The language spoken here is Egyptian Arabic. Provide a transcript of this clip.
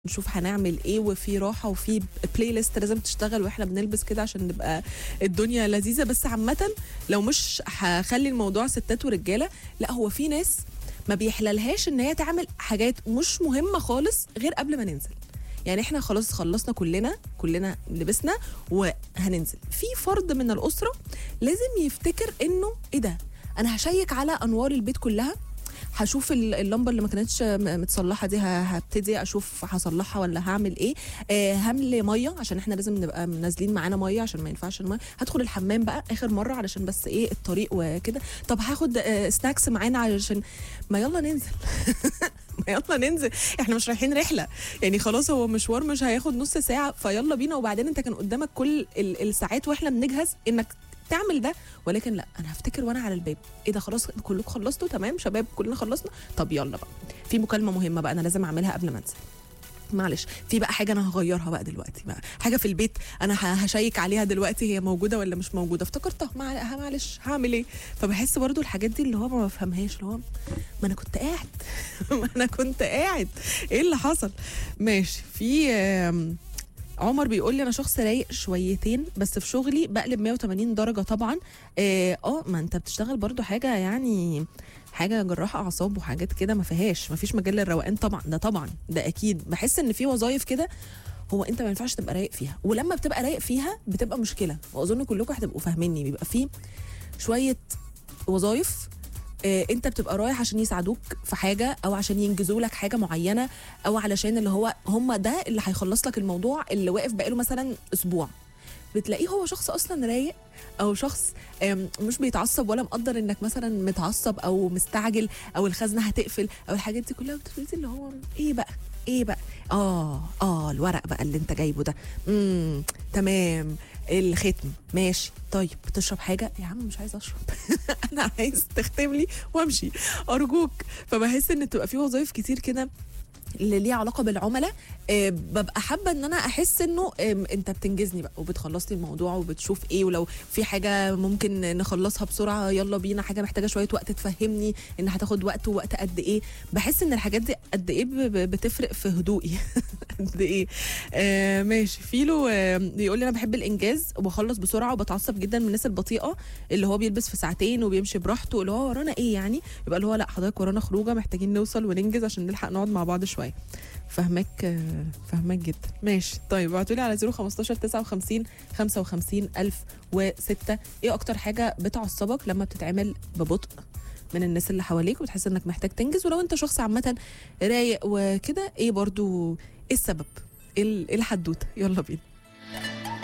نشوف هنعمل ايه وفي راحه وفي بلاي ليست لازم تشتغل واحنا بنلبس كده عشان نبقى الدنيا لذيذه بس عامه لو مش هخلي الموضوع ستات ورجاله لا هو في ناس ما بيحللهاش ان هي تعمل حاجات مش مهمه خالص غير قبل ما ننزل يعني احنا خلاص خلصنا كلنا كلنا لبسنا وهننزل في فرد من الاسره لازم يفتكر انه ايه ده انا هشيك على انوار البيت كلها هشوف ال- اللمبه اللي ما كانتش م- متصلحه دي ه- هبتدي اشوف هصلحها ولا هعمل ايه آه هملي ميه عشان احنا لازم نبقى نازلين معانا ميه عشان ما ينفعش الميه هدخل الحمام بقى اخر مره علشان بس ايه الطريق وكده طب هاخد آه سناكس معانا علشان ما يلا ننزل ما يلا ننزل احنا مش رايحين رحله يعني خلاص هو مشوار مش هياخد نص ساعه فيلا بينا وبعدين انت كان قدامك كل ال- الساعات واحنا بنجهز انك تعمل ده ولكن لا انا هفتكر وانا على الباب ايه ده خلاص كلكم خلصتوا تمام شباب كلنا خلصنا طب يلا بقى في مكالمه مهمه بقى انا لازم اعملها قبل ما انزل معلش في بقى حاجه انا هغيرها بقى دلوقتي بقى حاجه في البيت انا ه- هشيك عليها دلوقتي هي موجوده ولا مش موجوده افتكرتها مع- معلش هعمل ايه فبحس برضو الحاجات دي اللي هو ما بفهمهاش اللي هو ما انا كنت قاعد ما انا كنت قاعد ايه اللي حصل ماشي في آم، عمر بيقول لي انا شخص رايق شويتين بس في شغلي بقلب 180 درجه طبعا اه آه، ما انت بتشتغل برضو حاجه يعني حاجه جراحه اعصاب وحاجات كده ما فيهاش ما فيش مجال للروقان طبعا ده طبعا ده اكيد بحس ان في وظايف كده هو انت ما ينفعش تبقى رايق فيها ولما بتبقى رايق فيها بتبقى مشكله واظن كلكم هتبقوا فاهميني بيبقى في شويه وظايف آه، انت بتبقى رايح عشان يساعدوك في حاجه او عشان ينجزوا لك حاجه معينه او علشان اللي هو هم ده اللي هيخلص لك الموضوع اللي واقف بقاله مثلا اسبوع بتلاقيه هو شخص اصلا رايق او شخص آم، مش بيتعصب ولا مقدر انك مثلا متعصب او مستعجل او الخزنه هتقفل او الحاجات دي كلها بتبتدي اللي هو ايه بقى ايه بقى اه اه الورق بقى اللي انت جايبه ده امم تمام الختم ماشي طيب بتشرب حاجه يا عم مش عايز اشرب انا عايز تختم لي وامشي ارجوك فبحس ان تبقى في وظايف كتير كده اللي ليها علاقه بالعملاء آه، ببقى حابه ان انا احس انه آم، انت بتنجزني بقى وبتخلص لي الموضوع وبتشوف ايه ولو في حاجه ممكن نخلصها بسرعه يلا بينا حاجه محتاجه شويه وقت تفهمني ان هتاخد وقت ووقت قد ايه بحس ان الحاجات دي قد ايه ب- ب- بتفرق في هدوئي قد ايه آه ماشي فيلو آه بيقول لي انا بحب الانجاز وبخلص بسرعه وبتعصب جدا من الناس البطيئه اللي هو بيلبس في ساعتين وبيمشي براحته اللي هو ورانا ايه يعني يبقى اللي هو لا حضرتك ورانا خروجه محتاجين نوصل وننجز عشان نلحق نقعد مع بعض شويه فهمك آه، فهمك جدا ماشي طيب ابعتوا لي على 015 59 55 1006 ايه اكتر حاجه بتعصبك لما بتتعمل ببطء من الناس اللي حواليك وتحس انك محتاج تنجز ولو انت شخص عامه رايق وكده ايه برضو ايه السبب ايه ال- إيه الحدوته يلا بينا